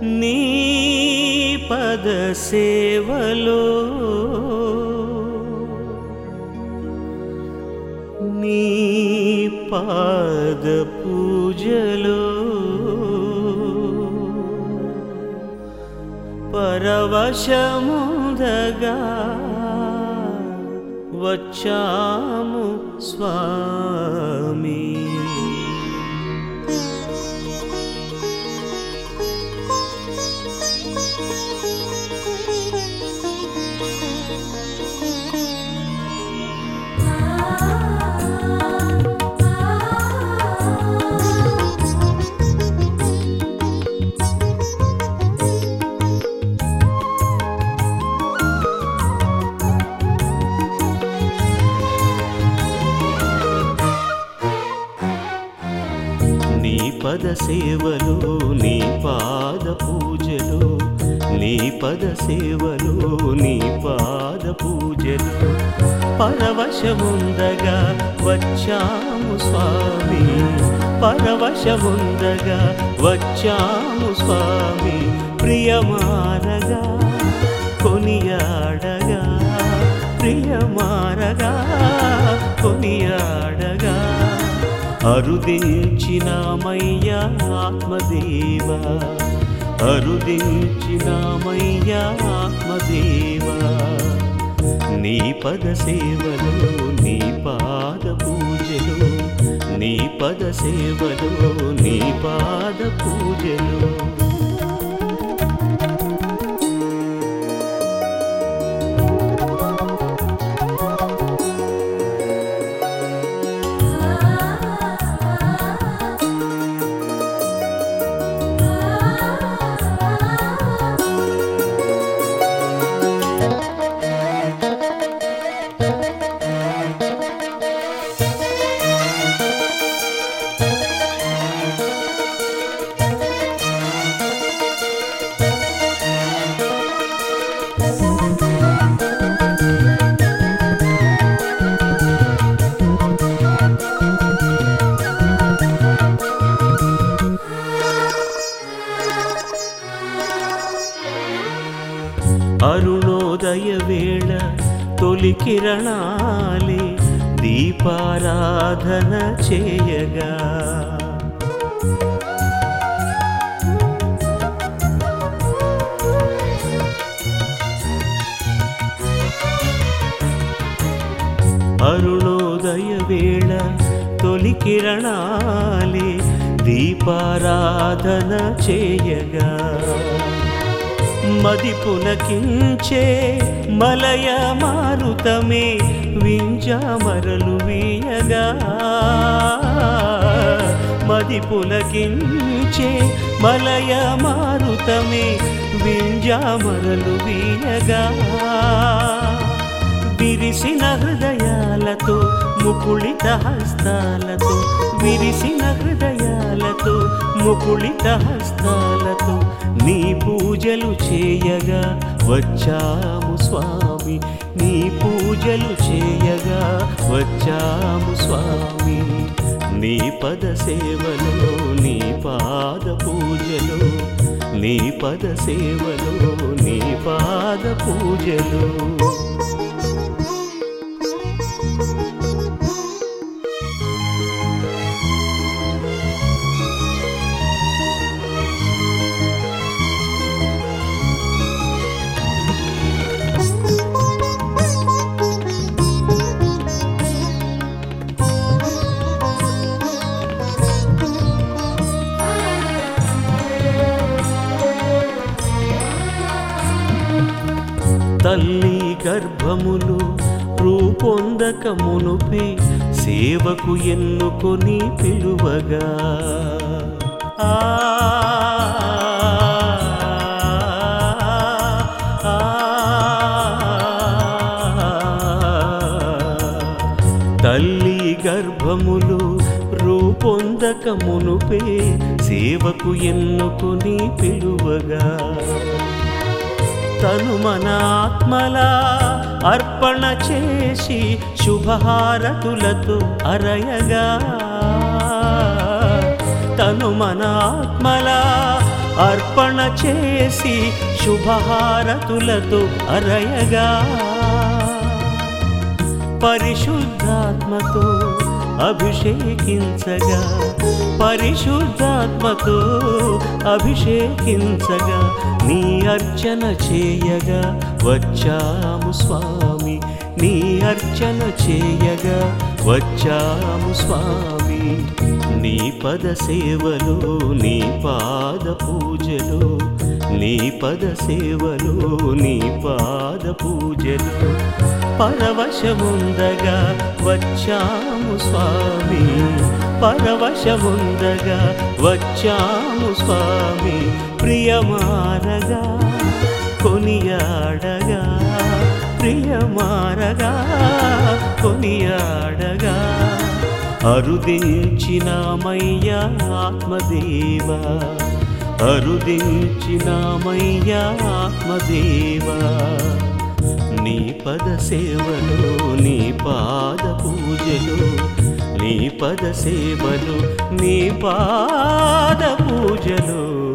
నీ పద సేవలో నీ పాద పూజలో పరవశముదగా వచ్చాము స్వామి నీ పద సేవలో నీ పాద పూజలో నీ పద సేవలో నీ పాద పూజలో పరవశముందగా వచ్చాము స్వామి పరవశముందగా వచ్చాము స్వామి ప్రియమారగా కొనియాడగా ప్రియమారగా కొనియాడగా అరుదించినామయ్యా ఆత్మదేవా అరుదించినామయ్యా ఆత్మదేవా నీ పద సేవలో నీ పాద పూజలో నీ పద సేవలో నీ పాద పూజలో అరుణోదయ వేళ తొలి కిరణాలే దీపారాధన చేయగా అరుణోదయ వేళ తొలి కిరణాలే దీపారాధన చేయగా మది పులకించే మలయ మారుతమే వింజామరలు వీయగా మది పులకించే మలయ మారుతమే వింజామరలు వీయగా విరిసిన హృదయాలతో ముకుళిత హస్తాలతో విరిసిన హృదయాలతో ముకుళిత హస్తాలతో నీ పూజలు చేయగా వచ్చాము స్వామి నీ పూజలు చేయగా వచ్చాము స్వామి నీ పద సేవలో నీ పాద పూజలో నీ పద సేవలో నీ పాద పూజలో తల్లి గర్భములు రూపొందక మునుపే సేవకు ఎన్నుకొని పిలువగా ఆ ఆ, తల్లి గర్భములు రూపొందక మునుపే సేవకు ఎన్నుకొని పిలువగా తను మన ఆత్మలా అర్పణ చేసి శుభహారతులతో అరయగా తను మన ఆత్మలా అర్పణ చేసి శుభహారతులతో అరయగా పరిశుద్ధాత్మతో అభిషేకించగా పరిశుద్ధాత్మతో అభిషేకించగా నీ అర్చన చేయగా వచ్చాము స్వామి నీ అర్చన చేయగా వచ్చాము స్వామి నీ పద సేవలో నీ పాద పూజలో నీ పద సేవలో నీ పాద పూజలో పరవశముందగా వచ్చాము స్వామి పరవశముందగా వచ్చాము స్వామి ప్రియమారగా కొనియాడగా ప్రియమారగా కొనియాడగా అరుదించినామయ్యా ఆత్మదేవా అరుదించినామయ్యా ఆత్మదేవా నీ పద సేవలో నీ పాద పూజలో నీ పద సేవలో నీ పాద పూజలో